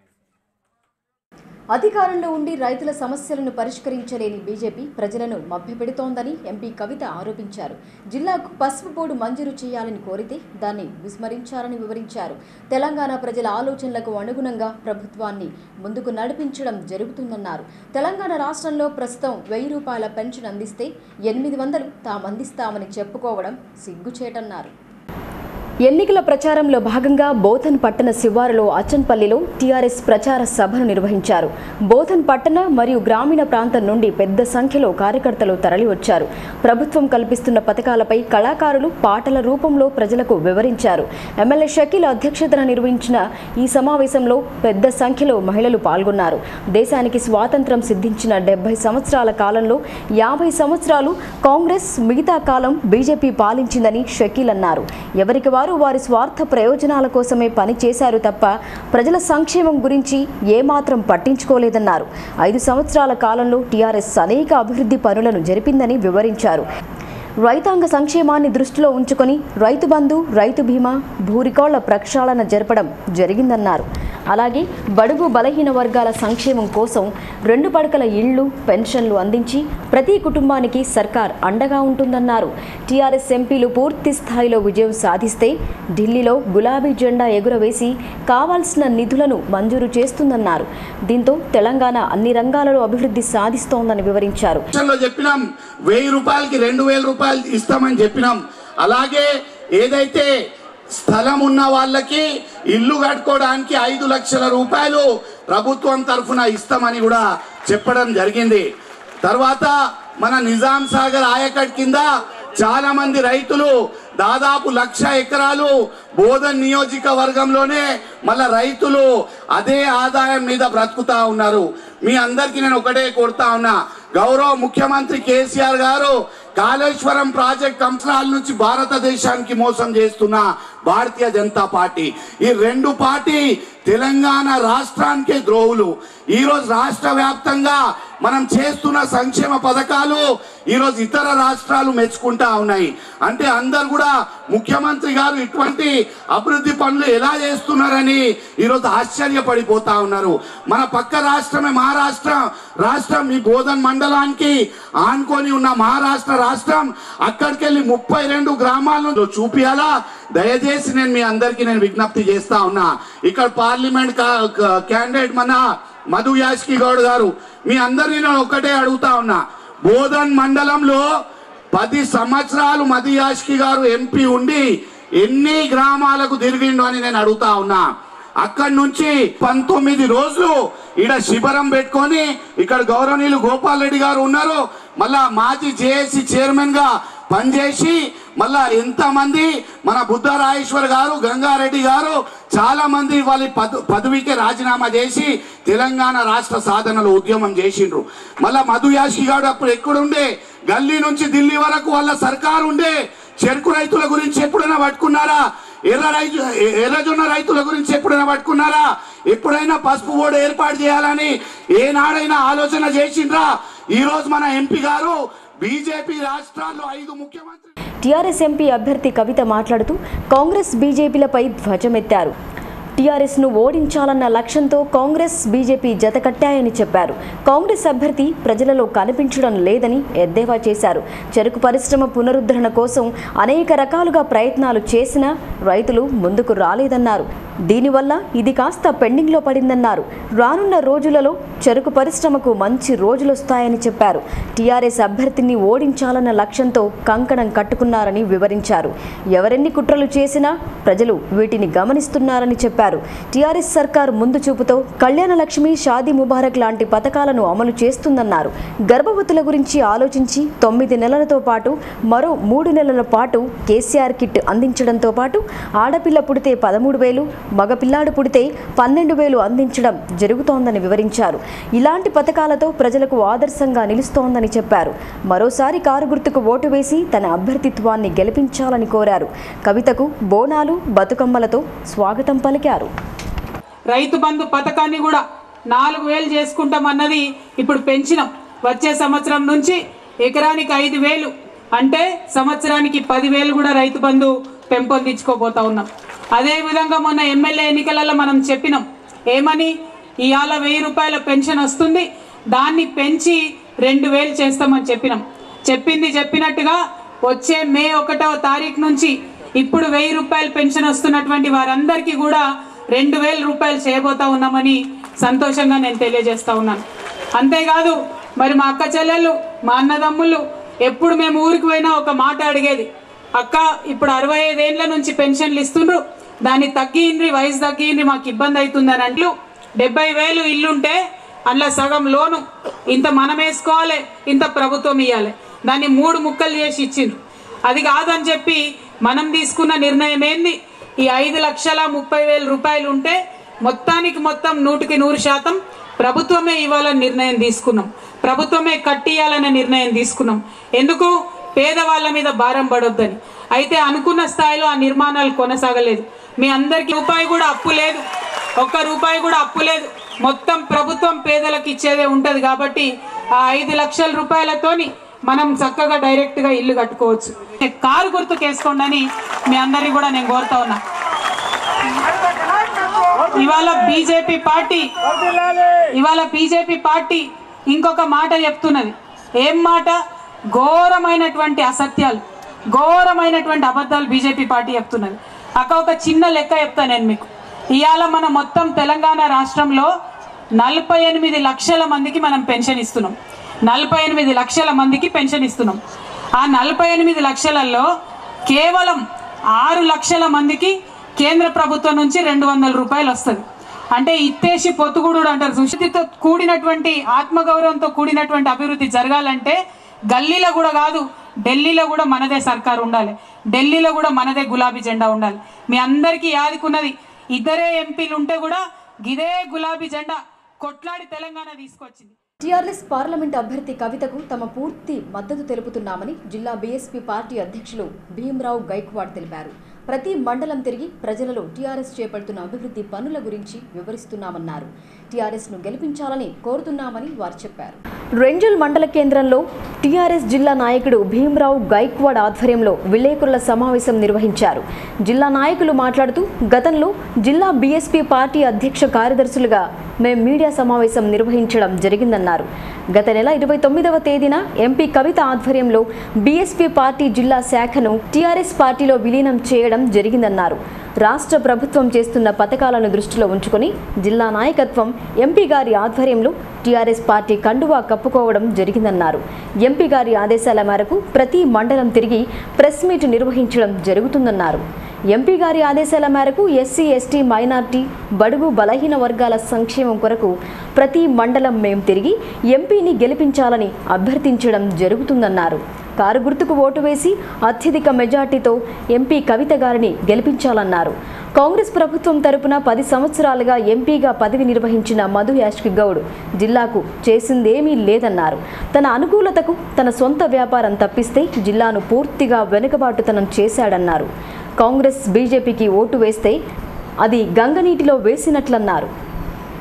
అధికారంలో ఉండి రైతుల సమస్యలను పరిష్కరించలేని బీజేపీ ప్రజలను మభ్యపెడుతోందని ఎంపీ కవిత ఆరోపించారు జిల్లాకు పసుపు బోర్డు మంజూరు చేయాలని కోరితే దాన్ని విస్మరించారని వివరించారు తెలంగాణ ప్రజల ఆలోచనలకు అనుగుణంగా ప్రభుత్వాన్ని ముందుకు నడిపించడం జరుగుతుందన్నారు తెలంగాణ రాష్ట్రంలో ప్రస్తుతం వెయ్యి రూపాయల పెన్షన్ అందిస్తే ఎనిమిది వందలు తామందిస్తామని చెప్పుకోవడం సిగ్గుచేటన్నారు ఎన్నికల ప్రచారంలో భాగంగా బోధన్ పట్టణ శివారులో అచ్చన్పల్లిలో టీఆర్ఎస్ ప్రచార సభను నిర్వహించారు బోధన్ పట్టణ మరియు గ్రామీణ ప్రాంతం నుండి పెద్ద సంఖ్యలో కార్యకర్తలు తరలివచ్చారు ప్రభుత్వం కల్పిస్తున్న పథకాలపై కళాకారులు పాటల రూపంలో ప్రజలకు వివరించారు ఎమ్మెల్యే షకీల్ అధ్యక్షతన నిర్వహించిన ఈ సమావేశంలో పెద్ద సంఖ్యలో మహిళలు పాల్గొన్నారు దేశానికి స్వాతంత్రం సిద్ధించిన డెబ్బై సంవత్సరాల కాలంలో యాభై సంవత్సరాలు కాంగ్రెస్ మిగతా కాలం బీజేపీ పాలించిందని షకీల్ అన్నారు ఎవరికి వారు వారి స్వార్థ ప్రయోజనాల కోసమే పని చేశారు తప్ప ప్రజల సంక్షేమం గురించి ఏమాత్రం పట్టించుకోలేదన్నారు ఐదు సంవత్సరాల కాలంలో టీఆర్ఎస్ అనేక అభివృద్ధి పనులను జరిపిందని వివరించారు రైతాంగ సంక్షేమాన్ని దృష్టిలో ఉంచుకొని రైతు బంధు రైతు బీమా భూరికోళ్ల ప్రక్షాళన జరపడం జరిగిందన్నారు అలాగే బడుగు బలహీన వర్గాల సంక్షేమం కోసం రెండు పడకల ఇళ్లు పెన్షన్లు అందించి ప్రతి కుటుంబానికి సర్కార్ అండగా ఉంటుందన్నారు టీఆర్ఎస్ ఎంపీలు పూర్తి స్థాయిలో విజయం సాధిస్తే ఢిల్లీలో గులాబీ జెండా ఎగురవేసి కావాల్సిన నిధులను మంజూరు చేస్తుందన్నారు దీంతో తెలంగాణ అన్ని రంగాలలో అభివృద్ధి సాధిస్తోందని వివరించారు లో చెప్పినాం వెయ్యి రూపాయలకి రెండు వేల రూపాయలు ఇస్తామని చెప్పినాం అలాగే ఏదైతే స్థలం ఉన్న వాళ్ళకి ఇల్లు కట్టుకోవడానికి ఐదు లక్షల రూపాయలు ప్రభుత్వం తరఫున ఇస్తామని కూడా చెప్పడం జరిగింది తర్వాత మన నిజాం సాగర్ ఆయకట్ కింద చాలా మంది రైతులు దాదాపు లక్ష ఎకరాలు బోధన్ నియోజకవర్గంలోనే మళ్ళా రైతులు అదే ఆదాయం మీద బ్రతుకుతా ఉన్నారు మీ అందరికి నేను ఒకటే కోరుతా ఉన్నా గౌరవ ముఖ్యమంత్రి కేసీఆర్ గారు కాళేశ్వరం ప్రాజెక్ట్ కంపనాల నుంచి భారతదేశానికి మోసం చేస్తున్న భారతీయ జనతా పార్టీ ఈ రెండు పార్టీ తెలంగాణ రాష్ట్రానికే ద్రోహులు ఈ రోజు రాష్ట్ర వ్యాప్తంగా మనం చేస్తున్న సంక్షేమ పథకాలు ఈ రోజు ఇతర రాష్ట్రాలు మెచ్చుకుంటా ఉన్నాయి అంటే అందరు కూడా ముఖ్యమంత్రి గారు ఇటువంటి అభివృద్ధి పనులు ఎలా చేస్తున్నారని ఈ రోజు ఆశ్చర్యపడిపోతా ఉన్నారు మన పక్క రాష్ట్రమే మహారాష్ట్ర రాష్ట్రం ఈ బోధన్ మండలానికి ఆనుకొని ఉన్న మహారాష్ట్ర రాష్ట్రం అక్కడికి వెళ్ళి ముప్పై రెండు గ్రామాలను చూపియాలా దయచేసి నేను మీ అందరికీ నేను విజ్ఞప్తి చేస్తా ఉన్నా ఇక్కడ పార్లమెంట్ క్యాండిడేట్ మన మధు యాష్కి గౌడ్ గారు మీ అందరినీ నేను ఒకటే అడుగుతా ఉన్నా బోధన్ మండలంలో పది సంవత్సరాలు మధు యాష్కి గారు ఎంపీ ఉండి ఎన్ని గ్రామాలకు తిరిగిండు అని నేను అడుగుతా ఉన్నా అక్కడి నుంచి పంతొమ్మిది రోజులు ఈడ శిబిరం పెట్టుకొని ఇక్కడ గౌరవనీయులు గోపాల్ రెడ్డి గారు ఉన్నారు మళ్ళా మాజీ జేఏసీ చైర్మన్ గా పనిచేసి మళ్ళా ఎంతమంది మన బుద్ధ రాజేశ్వర్ గారు గంగారెడ్డి గారు చాలా మంది వాళ్ళ పద పదవికి రాజీనామా చేసి తెలంగాణ రాష్ట్ర సాధనలో ఉద్యమం చేసిండ్రు మళ్ళా మధు యాష్కి గారు అప్పుడు ఎక్కడుండే గల్లీ నుంచి ఢిల్లీ వరకు వాళ్ళ సర్కారు ఉండే చెరుకు రైతుల గురించి ఎప్పుడైనా పట్టుకున్నారా ఎర్ర రైతు ఎర్రజొన్న రైతుల గురించి ఎప్పుడైనా పట్టుకున్నారా ఎప్పుడైనా పసుపు బోర్డు ఏర్పాటు చేయాలని ఏనాడైనా ఆలోచన చేసిండ్రా ఈ రోజు మన ఎంపీ గారు బీజేపీ రాష్ట్రాల్లో ఐదు ముఖ్యమంత్రి టీఆర్ఎస్ ఎంపీ అభ్యర్థి కవిత మాట్లాడుతూ కాంగ్రెస్ బీజేపీలపై ధ్వజమెత్తారు టీఆర్ఎస్ను ఓడించాలన్న లక్ష్యంతో కాంగ్రెస్ బీజేపీ జతకట్టాయని చెప్పారు కాంగ్రెస్ అభ్యర్థి ప్రజలలో కనిపించడం లేదని ఎద్దేవా చేశారు చెరుకు పరిశ్రమ పునరుద్ధరణ కోసం అనేక రకాలుగా ప్రయత్నాలు చేసినా రైతులు ముందుకు రాలేదన్నారు దీనివల్ల ఇది కాస్త పెండింగ్లో పడిందన్నారు రానున్న రోజులలో చెరుకు పరిశ్రమకు మంచి రోజులొస్తాయని చెప్పారు టీఆర్ఎస్ అభ్యర్థిని ఓడించాలన్న లక్ష్యంతో కంకణం కట్టుకున్నారని వివరించారు ఎవరెన్ని కుట్రలు చేసినా ప్రజలు వీటిని గమనిస్తున్నారని చెప్పారు టీఆర్ఎస్ సర్కార్ ముందు చూపుతో కళ్యాణ లక్ష్మి షాదీ ముబారక్ లాంటి పథకాలను అమలు చేస్తుందన్నారు గర్భవతుల గురించి ఆలోచించి తొమ్మిది నెలలతో పాటు మరో మూడు నెలల పాటు కేసీఆర్ కిట్ అందించడంతో పాటు ఆడపిల్ల పుడితే పదమూడు వేలు మగపిల్లాడు పుడితే పన్నెండు వేలు అందించడం జరుగుతోందని వివరించారు ఇలాంటి పథకాలతో ప్రజలకు ఆదర్శంగా నిలుస్తోందని చెప్పారు మరోసారి కారు గుర్తుకు ఓటు వేసి తన అభ్యర్థిత్వాన్ని గెలిపించాలని కోరారు కవితకు బోనాలు బతుకమ్మలతో స్వాగతం పలికారు రైతు బంధు పథకాన్ని కూడా నాలుగు వేలు చేసుకుంటామన్నది ఇప్పుడు పెంచినాం వచ్చే సంవత్సరం నుంచి ఎకరానికి ఐదు వేలు అంటే సంవత్సరానికి పదివేలు కూడా రైతు బంధు పెంపొందించుకోబోతా ఉన్నాం అదే విధంగా మొన్న ఎమ్మెల్యే ఎన్నికలలో మనం చెప్పినాం ఏమని ఇవాళ వెయ్యి రూపాయల పెన్షన్ వస్తుంది దాన్ని పెంచి రెండు వేలు చేస్తామని చెప్పినాం చెప్పింది చెప్పినట్టుగా వచ్చే మే ఒకటవ తారీఖు నుంచి ఇప్పుడు వెయ్యి రూపాయల పెన్షన్ వస్తున్నటువంటి వారందరికీ కూడా రెండు వేల రూపాయలు చేయబోతా ఉన్నామని సంతోషంగా నేను తెలియజేస్తా ఉన్నాను అంతేకాదు మరి మా అక్క చెల్లెళ్ళు మా అన్నదమ్ముళ్ళు ఎప్పుడు మేము ఊరికి పోయినా ఒక మాట అడిగేది అక్క ఇప్పుడు అరవై ఐదేళ్ల నుంచి పెన్షన్లు ఇస్తుండ్రు దాన్ని తగ్గిండ్రి వయసు తగ్గిండ్రి మాకు ఇబ్బంది అవుతుందని అంటూ డెబ్బై వేలు ఇల్లుంటే అందులో సగం లోను ఇంత మనం వేసుకోవాలి ఇంత ప్రభుత్వం ఇవ్వాలి దాన్ని మూడు ముక్కలు చేసి ఇచ్చిండ్రు అది కాదని చెప్పి మనం తీసుకున్న నిర్ణయం ఏంది ఈ ఐదు లక్షల ముప్పై వేల రూపాయలు ఉంటే మొత్తానికి మొత్తం నూటికి నూరు శాతం ప్రభుత్వమే ఇవ్వాలని నిర్ణయం తీసుకున్నాం ప్రభుత్వమే కట్టియాలనే నిర్ణయం తీసుకున్నాం ఎందుకు పేదవాళ్ళ మీద భారం పడొద్దని అయితే అనుకున్న స్థాయిలో ఆ నిర్మాణాలు కొనసాగలేదు మీ అందరికి రూపాయి కూడా అప్పు లేదు ఒక్క రూపాయి కూడా అప్పు లేదు మొత్తం ప్రభుత్వం పేదలకు ఇచ్చేదే ఉంటది కాబట్టి ఆ ఐదు లక్షల రూపాయలతోని మనం చక్కగా డైరెక్ట్ గా ఇల్లు కట్టుకోవచ్చు కారు గుర్తుకేసుకోండి అని మీ అందరినీ కూడా నేను కోరుతా ఉన్నా ఇవాళ బీజేపీ పార్టీ ఇవాళ బీజేపీ పార్టీ ఇంకొక మాట చెప్తున్నది ఏం మాట ఘోరమైనటువంటి అసత్యాలు ఘోరమైనటువంటి అబద్ధాలు బీజేపీ పార్టీ చెప్తున్నది అక్క ఒక చిన్న లెక్క చెప్తా నేను మీకు ఇవాళ మన మొత్తం తెలంగాణ రాష్ట్రంలో నలభై ఎనిమిది లక్షల మందికి మనం పెన్షన్ ఇస్తున్నాం నలభై ఎనిమిది లక్షల మందికి పెన్షన్ ఇస్తున్నాం ఆ నలభై ఎనిమిది లక్షలలో కేవలం ఆరు లక్షల మందికి కేంద్ర ప్రభుత్వం నుంచి రెండు వందల రూపాయలు వస్తుంది అంటే ఇత్తేసి పొత్తుగూడు అంటారు సుశక్తితో కూడినటువంటి ఆత్మగౌరవంతో కూడినటువంటి అభివృద్ధి జరగాలంటే గల్లీలో కూడా కాదు ఢిల్లీలో కూడా మనదే సర్కార్ ఉండాలి ఢిల్లీలో కూడా మనదే గులాబీ జెండా ఉండాలి మీ అందరికీ యాదికున్నది ఇద్దరే ఎంపీలు ఉంటే కూడా గిదే గులాబీ జెండా కొట్లాడి తెలంగాణ తీసుకొచ్చింది టీఆర్ఎస్ పార్లమెంట్ అభ్యర్థి కవితకు తమ పూర్తి మద్దతు తెలుపుతున్నామని జిల్లా బీఎస్పీ పార్టీ అధ్యక్షులు భీమరావు గైక్వాడ్ తెలిపారు ప్రతి మండలం తిరిగి ప్రజలలో టీఆర్ఎస్ చేపడుతున్న అభివృద్ధి పనుల గురించి వివరిస్తున్నామన్నారు టీఆర్ఎస్ను గెలిపించాలని కోరుతున్నామని వారు చెప్పారు రెంజల్ మండల కేంద్రంలో టీఆర్ఎస్ జిల్లా నాయకుడు భీమరావు గైక్వాడ్ ఆధ్వర్యంలో విలేకరుల సమావేశం నిర్వహించారు జిల్లా నాయకులు మాట్లాడుతూ గతంలో జిల్లా బీఎస్పీ పార్టీ అధ్యక్ష కార్యదర్శులుగా మేం మీడియా సమావేశం నిర్వహించడం జరిగిందన్నారు గత నెల ఇరవై తొమ్మిదవ తేదీన ఎంపీ కవిత ఆధ్వర్యంలో బీఎస్పీ పార్టీ జిల్లా శాఖను టీఆర్ఎస్ పార్టీలో విలీనం చేయడం జరిగిందన్నారు రాష్ట్ర ప్రభుత్వం చేస్తున్న పథకాలను దృష్టిలో ఉంచుకొని జిల్లా నాయకత్వం ఎంపీ గారి ఆధ్వర్యంలో టీఆర్ఎస్ పార్టీ కండువా కప్పుకోవడం జరిగిందన్నారు ఎంపీ గారి ఆదేశాల మేరకు ప్రతి మండలం తిరిగి ప్రెస్ మీట్ నిర్వహించడం జరుగుతుందన్నారు ఎంపీ గారి ఆదేశాల మేరకు ఎస్సీ ఎస్టీ మైనార్టీ బడుగు బలహీన వర్గాల సంక్షేమం కొరకు ప్రతి మండలం మేం తిరిగి ఎంపీని గెలిపించాలని అభ్యర్థించడం జరుగుతుందన్నారు కారు గుర్తుకు ఓటు వేసి అత్యధిక మెజార్టీతో ఎంపీ కవిత గారిని గెలిపించాలన్నారు కాంగ్రెస్ ప్రభుత్వం తరపున పది సంవత్సరాలుగా ఎంపీగా పదవి నిర్వహించిన మధు యాష్కి గౌడ్ జిల్లాకు చేసిందేమీ లేదన్నారు తన అనుకూలతకు తన సొంత వ్యాపారం తప్పిస్తే జిల్లాను పూర్తిగా వెనుకబాటుతనం చేశాడన్నారు కాంగ్రెస్ బీజేపీకి ఓటు వేస్తే అది గంగనీటిలో వేసినట్లన్నారు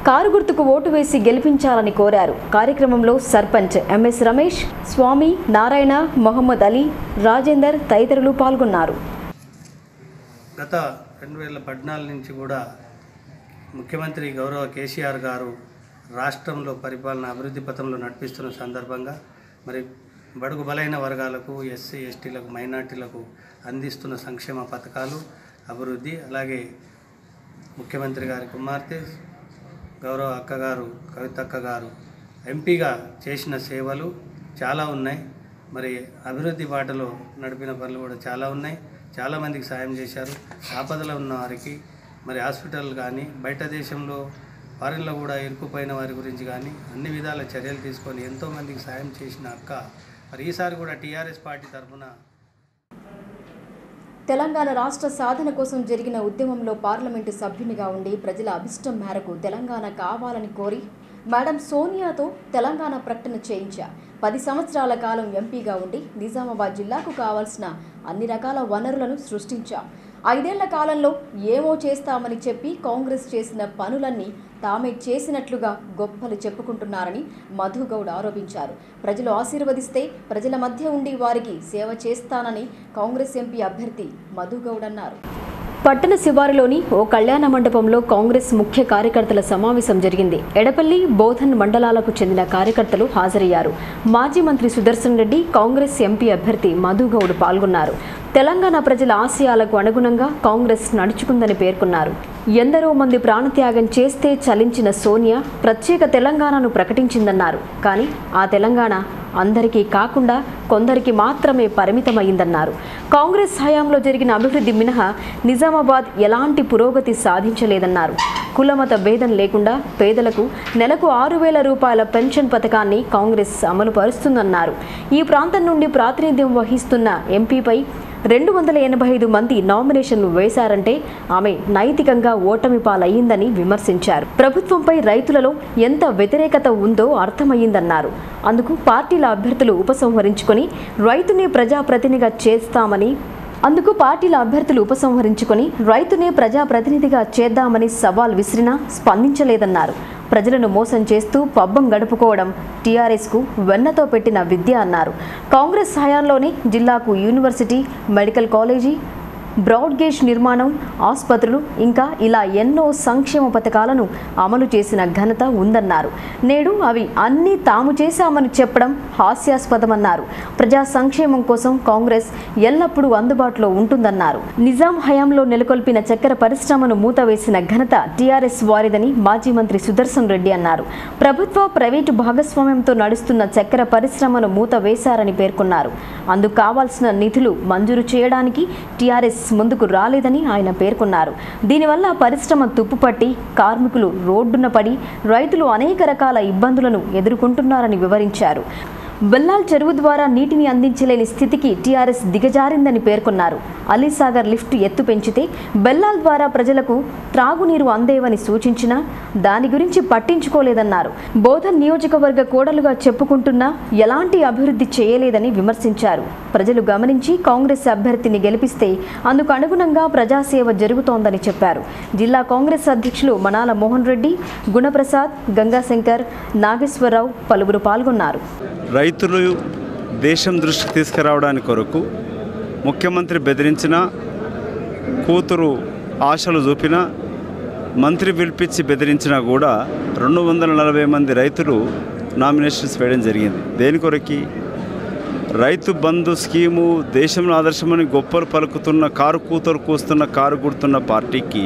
కారు గుర్తుకు ఓటు వేసి గెలిపించాలని కోరారు కార్యక్రమంలో సర్పంచ్ ఎంఎస్ రమేష్ స్వామి నారాయణ మొహమ్మద్ అలీ రాజేందర్ తదితరులు పాల్గొన్నారు గత రెండు వేల పద్నాలుగు నుంచి కూడా ముఖ్యమంత్రి గౌరవ కేసీఆర్ గారు రాష్ట్రంలో పరిపాలన అభివృద్ధి పథంలో నడిపిస్తున్న సందర్భంగా మరి బడుగు బలైన వర్గాలకు ఎస్సీ ఎస్టీలకు మైనార్టీలకు అందిస్తున్న సంక్షేమ పథకాలు అభివృద్ధి అలాగే ముఖ్యమంత్రి గారి కుమార్తె గౌరవ అక్కగారు కవితక్క గారు ఎంపీగా చేసిన సేవలు చాలా ఉన్నాయి మరి అభివృద్ధి బాటలో నడిపిన పనులు కూడా చాలా ఉన్నాయి చాలామందికి సాయం చేశారు ఆపదలో ఉన్న వారికి మరి హాస్పిటల్ కానీ బయట దేశంలో ఫారిన్లో కూడా ఇరుక్కుపోయిన వారి గురించి కానీ అన్ని విధాల చర్యలు తీసుకొని ఎంతోమందికి సాయం చేసిన అక్క మరి ఈసారి కూడా టీఆర్ఎస్ పార్టీ తరఫున తెలంగాణ రాష్ట్ర సాధన కోసం జరిగిన ఉద్యమంలో పార్లమెంటు సభ్యునిగా ఉండి ప్రజల అభిష్టం మేరకు తెలంగాణ కావాలని కోరి మేడం సోనియాతో తెలంగాణ ప్రకటన చేయించా పది సంవత్సరాల కాలం ఎంపీగా ఉండి నిజామాబాద్ జిల్లాకు కావాల్సిన అన్ని రకాల వనరులను సృష్టించాం ఐదేళ్ల కాలంలో ఏమో చేస్తామని చెప్పి కాంగ్రెస్ చేసిన పనులన్నీ తామే చేసినట్లుగా గొప్పలు చెప్పుకుంటున్నారని మధుగౌడ్ ఆరోపించారు ప్రజలు ఆశీర్వదిస్తే ప్రజల మధ్య ఉండి వారికి సేవ చేస్తానని కాంగ్రెస్ ఎంపీ అభ్యర్థి మధుగౌడ్ అన్నారు పట్టణ శివారులోని ఓ కళ్యాణ మండపంలో కాంగ్రెస్ ముఖ్య కార్యకర్తల సమావేశం జరిగింది ఎడపల్లి బోధన్ మండలాలకు చెందిన కార్యకర్తలు హాజరయ్యారు మాజీ మంత్రి సుదర్శన్ రెడ్డి కాంగ్రెస్ ఎంపీ అభ్యర్థి మధుగౌడ్ పాల్గొన్నారు తెలంగాణ ప్రజల ఆశయాలకు అనుగుణంగా కాంగ్రెస్ నడుచుకుందని పేర్కొన్నారు ఎందరో మంది ప్రాణత్యాగం చేస్తే చలించిన సోనియా ప్రత్యేక తెలంగాణను ప్రకటించిందన్నారు కానీ ఆ తెలంగాణ అందరికీ కాకుండా కొందరికి మాత్రమే పరిమితమైందన్నారు కాంగ్రెస్ హయాంలో జరిగిన అభివృద్ధి మినహా నిజామాబాద్ ఎలాంటి పురోగతి సాధించలేదన్నారు కులమత భేదం లేకుండా పేదలకు నెలకు ఆరు వేల రూపాయల పెన్షన్ పథకాన్ని కాంగ్రెస్ అమలు పరుస్తుందన్నారు ఈ ప్రాంతం నుండి ప్రాతినిధ్యం వహిస్తున్న ఎంపీపై రెండు వందల ఎనభై ఐదు మంది నామినేషన్లు వేశారంటే ఆమె నైతికంగా ఓటమి పాలయ్యిందని విమర్శించారు ప్రభుత్వంపై రైతులలో ఎంత వ్యతిరేకత ఉందో అర్థమయ్యిందన్నారు అందుకు పార్టీల అభ్యర్థులు ఉపసంహరించుకొని రైతునే ప్రజాప్రతినిధిగా చేస్తామని అందుకు పార్టీల అభ్యర్థులు ఉపసంహరించుకొని రైతునే ప్రజాప్రతినిధిగా చేద్దామని సవాల్ విసిరినా స్పందించలేదన్నారు ప్రజలను మోసం చేస్తూ పబ్బం గడుపుకోవడం టీఆర్ఎస్కు వెన్నతో పెట్టిన విద్య అన్నారు కాంగ్రెస్ హయాంలోనే జిల్లాకు university medical college broad gauge నిర్మాణం ఆసుపత్రులు ఇంకా ఇలా ఎన్నో సంక్షేమ పథకాలను అమలు చేసిన ఘనత ఉందన్నారు నేడు అవి అన్నీ తాము చేశామని చెప్పడం హాస్యాస్పదమన్నారు ప్రజా సంక్షేమం కోసం కాంగ్రెస్ ఎల్లప్పుడూ అందుబాటులో ఉంటుందన్నారు నిజాం హయాంలో నెలకొల్పిన చక్కెర పరిశ్రమను మూతవేసిన ఘనత టీఆర్ఎస్ వారిదని మాజీ మంత్రి సుదర్శన్ రెడ్డి అన్నారు ప్రభుత్వ ప్రైవేటు భాగస్వామ్యంతో నడుస్తున్న చక్కెర పరిశ్రమను మూత వేశారని పేర్కొన్నారు అందుకు కావాల్సిన నిధులు మంజూరు చేయడానికి టీఆర్ఎస్ ముందుకు రాలేదని ఆయన పేర్కొన్నారు దీనివల్ల పరిశ్రమ తుప్పుపట్టి కార్మికులు రోడ్డున పడి రైతులు అనేక రకాల ఇబ్బందులను ఎదుర్కొంటున్నారని వివరించారు బెల్లాల్ చెరువు ద్వారా నీటిని అందించలేని స్థితికి టీఆర్ఎస్ దిగజారిందని పేర్కొన్నారు అలీసాగర్ లిఫ్ట్ ఎత్తు పెంచితే బెల్లాల్ ద్వారా ప్రజలకు త్రాగునీరు అందేవని సూచించినా దాని గురించి పట్టించుకోలేదన్నారు బోధన్ నియోజకవర్గ కోడలుగా చెప్పుకుంటున్నా ఎలాంటి అభివృద్ధి చేయలేదని విమర్శించారు ప్రజలు గమనించి కాంగ్రెస్ అభ్యర్థిని గెలిపిస్తే అందుకు అనుగుణంగా ప్రజాసేవ జరుగుతోందని చెప్పారు జిల్లా కాంగ్రెస్ అధ్యక్షులు మనాల మోహన్ రెడ్డి గుణప్రసాద్ గంగాశంకర్ నాగేశ్వరరావు పలువురు పాల్గొన్నారు రైతులు దేశం దృష్టికి తీసుకురావడానికి కొరకు ముఖ్యమంత్రి బెదిరించిన కూతురు ఆశలు చూపిన మంత్రి పిలిపించి బెదిరించినా కూడా రెండు వందల నలభై మంది రైతులు నామినేషన్స్ వేయడం జరిగింది దేని కొరకి రైతు బంధు స్కీము దేశంలో ఆదర్శమని గొప్పలు పలుకుతున్న కారు కూతురు కూస్తున్న కారు గుర్తున్న పార్టీకి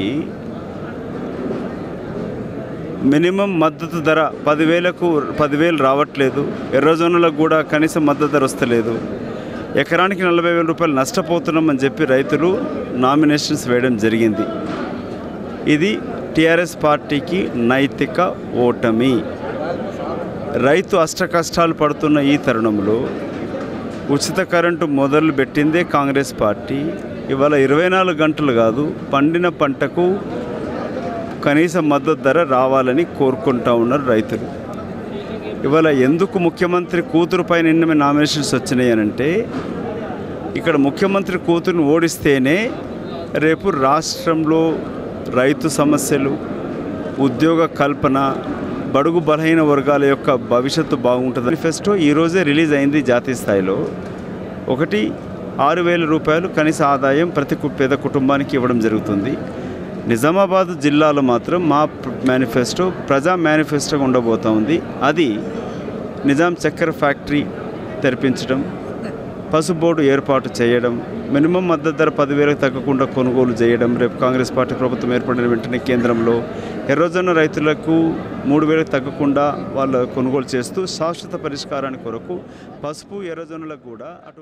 మినిమం మద్దతు ధర పదివేలకు పదివేలు రావట్లేదు ఎర్రజొన్నలకు కూడా కనీసం మద్దతు ధర వస్తలేదు ఎకరానికి నలభై వేల రూపాయలు నష్టపోతున్నామని చెప్పి రైతులు నామినేషన్స్ వేయడం జరిగింది ఇది టీఆర్ఎస్ పార్టీకి నైతిక ఓటమి రైతు అష్ట కష్టాలు పడుతున్న ఈ తరుణంలో ఉచిత కరెంటు మొదలు పెట్టిందే కాంగ్రెస్ పార్టీ ఇవాళ ఇరవై నాలుగు గంటలు కాదు పండిన పంటకు కనీస మద్దతు ధర రావాలని కోరుకుంటా ఉన్నారు రైతులు ఇవాళ ఎందుకు ముఖ్యమంత్రి కూతురు పైన ఎన్ని నామినేషన్స్ వచ్చినాయి అని అంటే ఇక్కడ ముఖ్యమంత్రి కూతురుని ఓడిస్తేనే రేపు రాష్ట్రంలో రైతు సమస్యలు ఉద్యోగ కల్పన బడుగు బలహీన వర్గాల యొక్క భవిష్యత్తు బాగుంటుంది మేనిఫెస్టో ఈరోజే రిలీజ్ అయింది జాతీయ స్థాయిలో ఒకటి ఆరు వేల రూపాయలు కనీస ఆదాయం ప్రతి కు- పేద కుటుంబానికి ఇవ్వడం జరుగుతుంది నిజామాబాద్ జిల్లాలో మాత్రం మా ప్ర- మేనిఫెస్టో ప్రజా మేనిఫెస్టోగా ఉండబోతా ఉంది అది నిజాం చక్కెర ఫ్యాక్టరీ తెరిపించడం పసుపు బోర్డు ఏర్పాటు చేయడం మినిమం మద్దతు ధర పదివేలకు తగ్గకుండా కొనుగోలు చేయడం రేపు కాంగ్రెస్ పార్టీ ప్రభుత్వం ఏర్పడిన వెంటనే కేంద్రంలో ఎర్రజొన్న రైతులకు మూడు వేలకు తగ్గకుండా వాళ్ళ కొనుగోలు చేస్తూ శాశ్వత పరిష్కారానికి కొరకు పసుపు ఎర్రజొన్నలకు కూడా అటు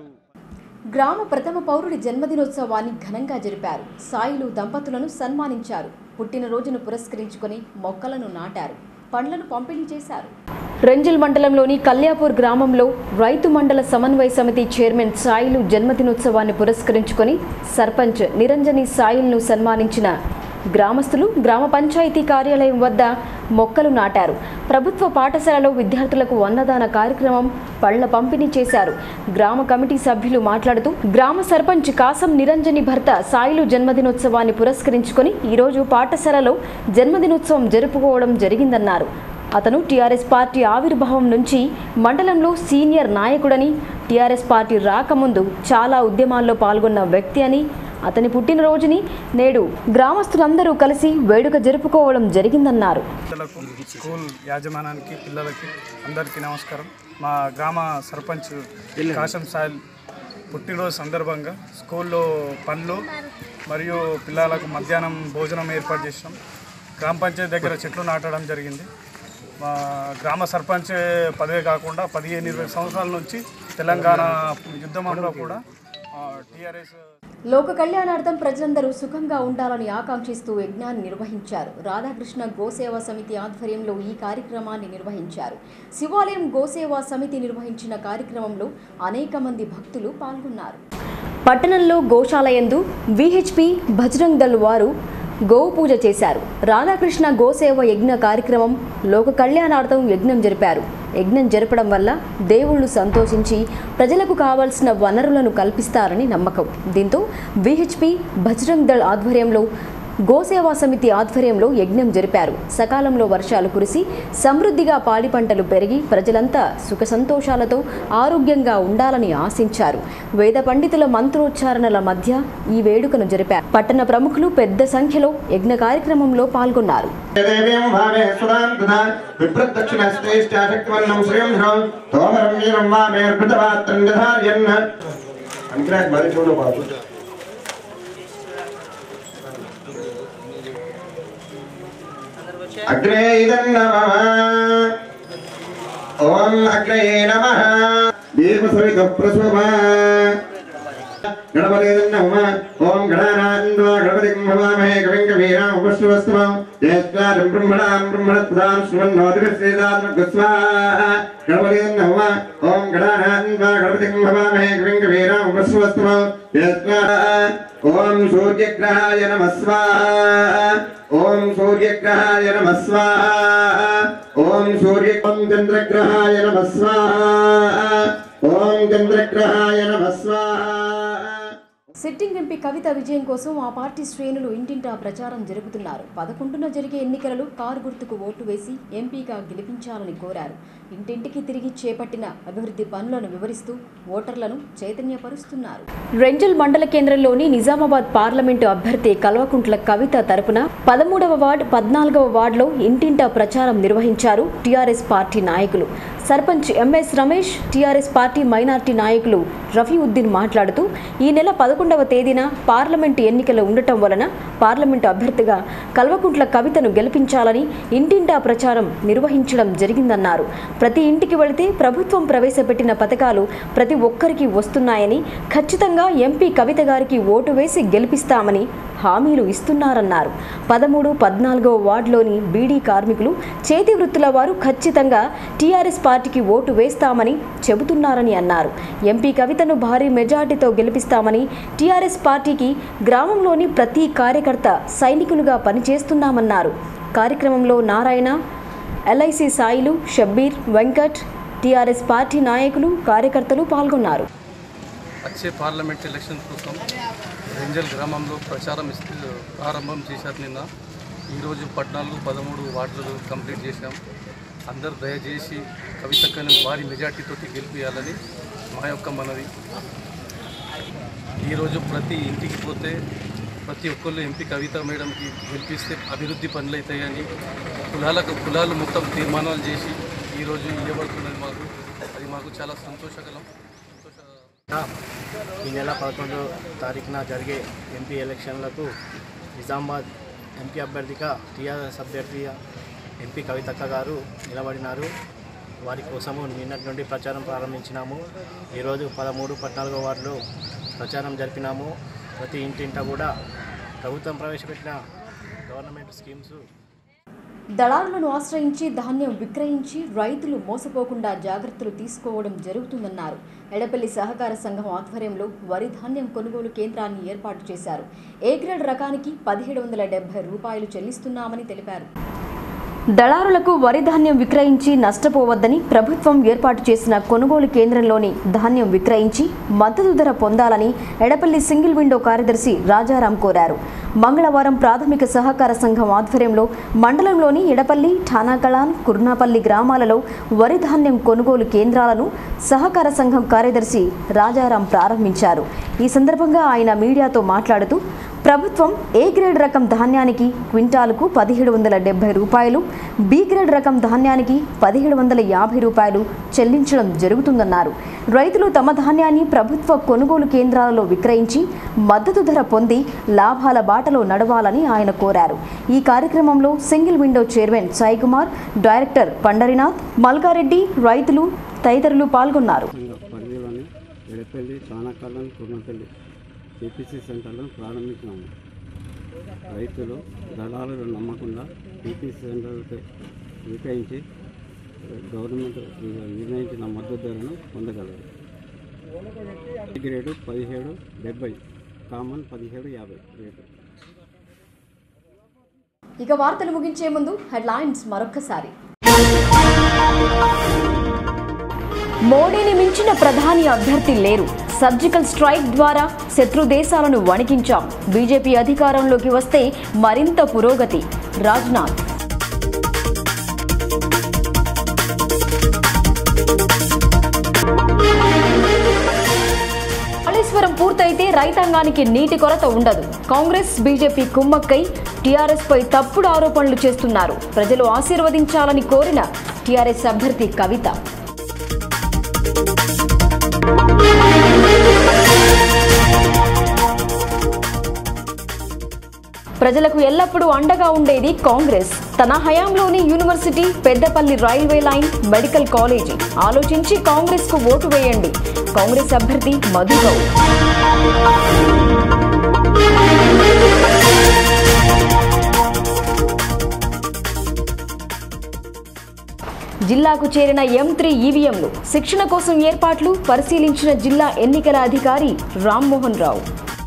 గ్రామ ప్రథమ పౌరుడి జన్మదినోత్సవాన్ని ఘనంగా జరిపారు సాయిలు దంపతులను సన్మానించారు పుట్టినరోజును పురస్కరించుకొని మొక్కలను నాటారు పండ్లను పంపిణీ చేశారు రెంజల్ మండలంలోని కల్యాపూర్ గ్రామంలో రైతు మండల సమన్వయ సమితి చైర్మన్ సాయిలు జన్మదినోత్సవాన్ని పురస్కరించుకొని సర్పంచ్ నిరంజని సాయిల్ను సన్మానించిన గ్రామస్తులు గ్రామ పంచాయతీ కార్యాలయం వద్ద మొక్కలు నాటారు ప్రభుత్వ పాఠశాలలో విద్యార్థులకు అన్నదాన కార్యక్రమం పళ్ల పంపిణీ చేశారు గ్రామ కమిటీ సభ్యులు మాట్లాడుతూ గ్రామ సర్పంచ్ కాసం నిరంజని భర్త సాయిలు జన్మదినోత్సవాన్ని పురస్కరించుకొని ఈరోజు పాఠశాలలో జన్మదినోత్సవం జరుపుకోవడం జరిగిందన్నారు అతను టీఆర్ఎస్ పార్టీ ఆవిర్భావం నుంచి మండలంలో సీనియర్ నాయకుడని టీఆర్ఎస్ పార్టీ రాకముందు చాలా ఉద్యమాల్లో పాల్గొన్న వ్యక్తి అని అతని పుట్టినరోజుని నేడు గ్రామస్తులందరూ కలిసి వేడుక జరుపుకోవడం జరిగిందన్నారు పిల్లలకు స్కూల్ యాజమాన్యానికి పిల్లలకి అందరికీ నమస్కారం మా గ్రామ సర్పంచ్ కాశం సాయిల్ పుట్టినరోజు సందర్భంగా స్కూల్లో పనులు మరియు పిల్లలకు మధ్యాహ్నం భోజనం ఏర్పాటు చేసినాం గ్రామ పంచాయతీ దగ్గర చెట్లు నాటడం జరిగింది మా గ్రామ సర్పంచ్ పదవే కాకుండా పదిహేను ఇరవై సంవత్సరాల నుంచి తెలంగాణ యుద్ధంలో కూడా టీఆర్ఎస్ లోక కళ్యాణార్థం ప్రజలందరూ సుఖంగా ఉండాలని ఆకాంక్షిస్తూ యజ్ఞాన్ని నిర్వహించారు రాధాకృష్ణ గోసేవా సమితి ఆధ్వర్యంలో ఈ కార్యక్రమాన్ని నిర్వహించారు శివాలయం గోసేవా సమితి నిర్వహించిన కార్యక్రమంలో అనేక మంది భక్తులు పాల్గొన్నారు పట్టణంలో గోశాలయందు విహెచ్పి బజరంగ్ దళ్ వారు గోవు పూజ చేశారు రాధాకృష్ణ గోసేవ యజ్ఞ కార్యక్రమం లోక కళ్యాణార్థం యజ్ఞం జరిపారు యజ్ఞం జరపడం వల్ల దేవుళ్ళు సంతోషించి ప్రజలకు కావాల్సిన వనరులను కల్పిస్తారని నమ్మకం దీంతో విహెచ్పి బజరంగ్ దళ్ ఆధ్వర్యంలో గోసేవా సమితి ఆధ్వర్యంలో యజ్ఞం జరిపారు సకాలంలో వర్షాలు కురిసి సమృద్ధిగా పాడి పంటలు పెరిగి ప్రజలంతా సుఖ సంతోషాలతో ఆరోగ్యంగా ఉండాలని ఆశించారు వేద పండితుల మంత్రోచ్చారణల మధ్య ఈ వేడుకను జరిపారు పట్టణ ప్రముఖులు పెద్ద సంఖ్యలో యజ్ఞ కార్యక్రమంలో పాల్గొన్నారు దేవీం భావే సుదాం తదా విప్రదక్షిణస్తైష్టాశక్తివన్నం శ్రియం ధ్రువం తోమరం వీరం వామేర్భృతవాత్రం దధార్యన్ అనుగ్రహ మరి చూడు బాబు అగ్రే ఇదన్నమ ఓం అగ్రే నమః దేవసవిత ప్రసవా గణపతిర్నమ ఓం గణానాన్వా గణపతిం భవామహే కవిం కవీనాం ఉపశ్రవస్తమం జయస్వారం బ్రహ్మణాం బ్రహ్మణత్వాం శృణ్వోదిస్వేదాత్మగస్వాహ గణపతిర్నమ ఓం గణానాన్వా గణపతిం భవామహే కవిం కవీనాం ఉపశ్రవస్తమం జయస్వాహ ఓం సూర్యగ్రహాయ నమః స్వాహ ఓం సూర్యగ్రహాయ నమః స్వాహ ఓం సూర్య ఓం చంద్రగ్రహాయ నమః స్వాహ ఓం చంద్రగ్రహాయ నమః స్వాహ సిట్టింగ్ ఎంపీ కవిత విజయం కోసం ఆ పార్టీ శ్రేణులు ఇంటింటా ప్రచారం జరుపుతున్నారు పదకొండున జరిగే ఎన్నికలలో కారు గుర్తుకు ఓటు వేసి ఎంపీగా గెలిపించాలని కోరారు ఇంటింటికి తిరిగి చేపట్టిన అభివృద్ధి పనులను వివరిస్తూ ఓటర్లను చైతన్యపరుస్తున్నారు రెంజల్ మండల కేంద్రంలోని నిజామాబాద్ పార్లమెంటు అభ్యర్థి కల్వకుంట్ల కవిత తరపున పదమూడవ వార్డు పద్నాలుగవ వార్డులో ఇంటింటా ప్రచారం నిర్వహించారు టీఆర్ఎస్ పార్టీ నాయకులు sarpanch MS Ramesh TRS party minority నాయకులు రఫీఉద్దీన్ మాట్లాడుతూ ఈ నెల పదకొండవ తేదీన పార్లమెంటు ఎన్నికలు ఉండటం వలన పార్లమెంటు అభ్యర్థిగా కల్వకుంట్ల కవితను గెలిపించాలని ఇంటింటా ప్రచారం నిర్వహించడం జరిగిందన్నారు ప్రతి ఇంటికి వెళితే ప్రభుత్వం ప్రవేశపెట్టిన పథకాలు ప్రతి ఒక్కరికి వస్తున్నాయని ఖచ్చితంగా ఎంపీ కవిత గారికి ఓటు వేసి గెలిపిస్తామని హామీలు ఇస్తున్నారన్నారు పదమూడు పద్నాలుగవ వార్డులోని బీడీ కార్మికులు చేతి వృత్తుల వారు ఖచ్చితంగా టీఆర్ఎస్ పార్టీకి ఓటు వేస్తామని చెబుతున్నారని అన్నారు ఎంపీ కవితను భారీ మెజార్టీతో గెలిపిస్తామని టీఆర్ఎస్ పార్టీకి గ్రామంలోని ప్రతి కార్యకర్త సైనికులుగా పనిచేస్తున్నామన్నారు కార్యక్రమంలో Narayana LIC Sailu Shabbir Venkat TRS party నాయకులు కార్యకర్తలు పాల్గొన్నారు వచ్చే పార్లమెంట్ ఎలక్షన్ కోసం రెంజల్ గ్రామంలో ప్రచారం ఇస్తూ ప్రారంభం చేశారు నిన్న ఈరోజు పద్నాలుగు పదమూడు వార్డులు కంప్లీట్ చేశాం అందరూ దయచేసి కవితక్కని భారీ మెజార్టీతోటి గెలిపించాలని మా యొక్క మనవి ఈరోజు ప్రతి ఇంటికి పోతే ప్రతి ఒక్కళ్ళు ఎంపీ కవిత మేడంకి గెలిపిస్తే అభివృద్ధి పనులు అవుతాయని కులాలకు కులాలు మొత్తం తీర్మానాలు చేసి ఈరోజు ఇవ్వబడుతున్నది మాకు అది మాకు చాలా సంతోషకరం ఈ నెల పదకొండో తారీఖున జరిగే ఎంపీ ఎలక్షన్లకు నిజామాబాద్ ఎంపీ అభ్యర్థిగా టీఆర్ఎస్ అభ్యర్థిగా ఎంపీ కవితక్క గారు నిలబడినారు వారి కోసము నిన్నటి నుండి ప్రచారం ప్రారంభించినాము ఈరోజు పదమూడు పద్నాలుగో వార్డులో ప్రచారం జరిపినాము ప్రతి ఇంటింట కూడా ప్రభుత్వం ప్రవేశపెట్టిన గవర్నమెంట్ స్కీమ్స్ దళారులను ఆశ్రయించి ధాన్యం విక్రయించి రైతులు మోసపోకుండా జాగ్రత్తలు తీసుకోవడం జరుగుతుందన్నారు ఎడపల్లి సహకార సంఘం ఆధ్వర్యంలో వరి ధాన్యం కొనుగోలు కేంద్రాన్ని ఏర్పాటు చేశారు ఏ గ్రేడ్ రకానికి పదిహేడు వందల డెబ్బై రూపాయలు చెల్లిస్తున్నామని తెలిపారు దళారులకు వరి ధాన్యం విక్రయించి నష్టపోవద్దని ప్రభుత్వం ఏర్పాటు చేసిన కొనుగోలు కేంద్రంలోని ధాన్యం విక్రయించి మద్దతు ధర పొందాలని ఎడపల్లి సింగిల్ విండో కార్యదర్శి రాజారాం కోరారు మంగళవారం ప్రాథమిక సహకార సంఘం ఆధ్వర్యంలో మండలంలోని ఎడపల్లి ఠానాకళాన్ కుర్నాపల్లి గ్రామాలలో వరి ధాన్యం కొనుగోలు కేంద్రాలను సహకార సంఘం కార్యదర్శి రాజారాం ప్రారంభించారు ఈ సందర్భంగా ఆయన మీడియాతో మాట్లాడుతూ ప్రభుత్వం ఏ గ్రేడ్ రకం ధాన్యానికి క్వింటాలకు పదిహేడు వందల డెబ్బై రూపాయలు బి గ్రేడ్ రకం ధాన్యానికి పదిహేడు వందల యాభై రూపాయలు చెల్లించడం జరుగుతుందన్నారు రైతులు తమ ధాన్యాన్ని ప్రభుత్వ కొనుగోలు కేంద్రాలలో విక్రయించి మద్దతు ధర పొంది లాభాల బాటలో నడవాలని ఆయన కోరారు ఈ కార్యక్రమంలో single window chairman Saikumar director Pandarinath Malkareddy రైతులు తదితరులు పాల్గొన్నారు పరిధిలోని ఎడపల్లి చానకాలం కుర్మపల్లి ఏపీసీ సెంటర్లను ప్రారంభించినాము రైతులు దళాలను నమ్మకుండా ఏపీసీ సెంటర్లతో విక్రయించి గవర్నమెంట్ నిర్ణయించిన మద్దతు ధరను పొందగలరు ఈ గ్రేడు పదిహేడు డెబ్బై కామన్ పదిహేడు యాభై రేటు ఇక వార్తలు ముగించే ముందు హెడ్లైన్స్ మరొక్కసారి మోడీని మించిన ప్రధాని అభ్యర్థి లేరు సర్జికల్ స్ట్రైక్ ద్వారా శత్రు దేశాలను వణికించాం బీజేపీ అధికారంలోకి వస్తే మరింత పురోగతి రాజ్నాథ్ కాళేశ్వరం పూర్తయితే రైతాంగానికి నీటి కొరత ఉండదు కాంగ్రెస్ బీజేపీ కుమ్మక్కై టీఆర్ఎస్ పై తప్పుడు ఆరోపణలు చేస్తున్నారు ప్రజలు ఆశీర్వదించాలని కోరిన టీఆర్ఎస్ అభ్యర్థి కవిత ప్రజలకు ఎల్లప్పుడూ అండగా ఉండేది కాంగ్రెస్ తన హయాంలోని university Peddapalli railway line medical college ఆలోచించి కాంగ్రెస్ కు ఓటు వేయండి కాంగ్రెస్ అభ్యర్థి మధు గౌడ్ జిల్లాకు చేరిన ఎం త్రీ ఈవీఎంలు శిక్షణ కోసం ఏర్పాట్లు పరిశీలించిన జిల్లా ఎన్నికల అధికారి రామ్మోహన్ రావు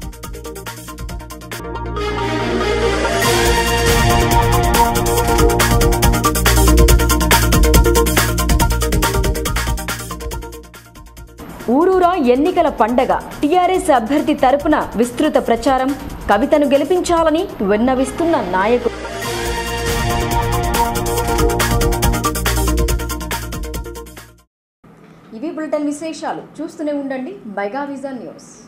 ఊరూరా ఎన్నికల పండగ టీఆర్ఎస్ అభ్యర్థి తరపున విస్తృత ప్రచారం కవితను గెలిపించాలని విన్నవిస్తున్న నాయకుడు ఇవి బులెటిన్ విశేషాలు చూస్తూనే ఉండండి మెగా విజన్ న్యూస్